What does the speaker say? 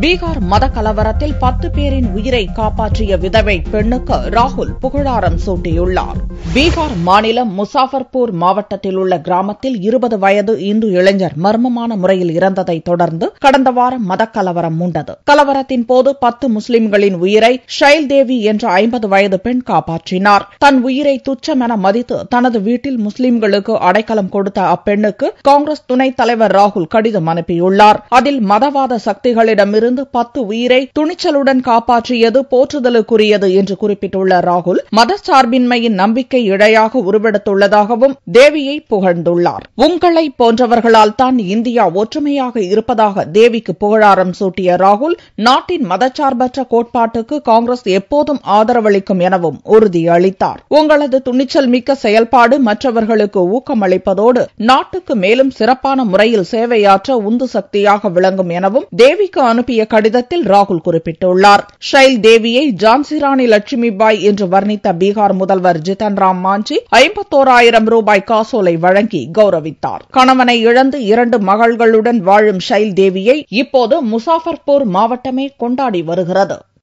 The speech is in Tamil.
பீகார் மத கலவரத்தில் பத்து பேரின் உயிரை காப்பாற்றிய விதவை பெண்ணுக்கு ராகுல் புகழாரம் சூட்டியுள்ளார் பீகார் மாநிலம் முசாஃபர்பூர் மாவட்டத்தில் உள்ள கிராமத்தில் இருபது வயது இந்து இளைஞர் மர்மமான முறையில் இறந்ததை தொடர்ந்து கடந்த வாரம் மத கலவரம் மூண்டது கலவரத்தின் போது பத்து முஸ்லிம்களின் உயிரை ஷைல் தேவி என்ற ஐம்பது வயது பெண் காப்பாற்றினார் தன் உயிரை துச்சமென மதித்து தனது வீட்டில் முஸ்லிம்களுக்கு அடைக்கலம் கொடுத்த அப்பெண்ணுக்கு காங்கிரஸ் துணைத் தலைவர் ராகுல் கடிதம் அனுப்பியுள்ளார் அதில் மதவாத சக்திகளிடமிருந்து பத்து உயிரை துணிச்சலுடன் காப்பாற்றியது போற்றுதலுக்குரியது என்று குறிப்பிட்டுள்ள ராகுல் மதச்சார்பின்மையின் நம்பிக்கை இழையாக உருவெடுத்துள்ளதாகவும் தேவியை புகழ்ந்துள்ளார் உங்களை போன்றவர்களால் தான் இந்தியா ஒற்றுமையாக இருப்பதாக தேவிக்கு புகழாரம் சூட்டிய ராகுல் நாட்டின் மதச்சார்பற்ற கோட்பாட்டுக்கு காங்கிரஸ் எப்போதும் ஆதரவளிக்கும் எனவும் உறுதியளித்தார் உங்களது துணிச்சல் மிக்க செயல்பாடு மற்றவர்களுக்கு ஊக்கமளிப்பதோடு நாட்டுக்கு மேலும் சிறப்பான முறையில் சேவையாற்ற உந்து சக்தியாக விளங்கும் எனவும் தேவிக்கு அனுப்பிய கடிதத்தில் ராகுல் குறிப்பிட்டுள்ளார் ஷைல் தேவியை ஜான்சிராணி லட்சுமிபாய் என்று வர்ணித்த பீகார் முதல்வர் ஜிதன் ராம் மாஞ்சி ஐம்பத்தோராயிரம் ரூபாய் காசோலை வழங்கி கௌரவித்தார் கணவனை இழந்து இரண்டு மகள்களுடன் வாழும் ஷைல் தேவியை இப்போது முசாஃபர்பூர் மாவட்டமே கொண்டாடி வருகிறது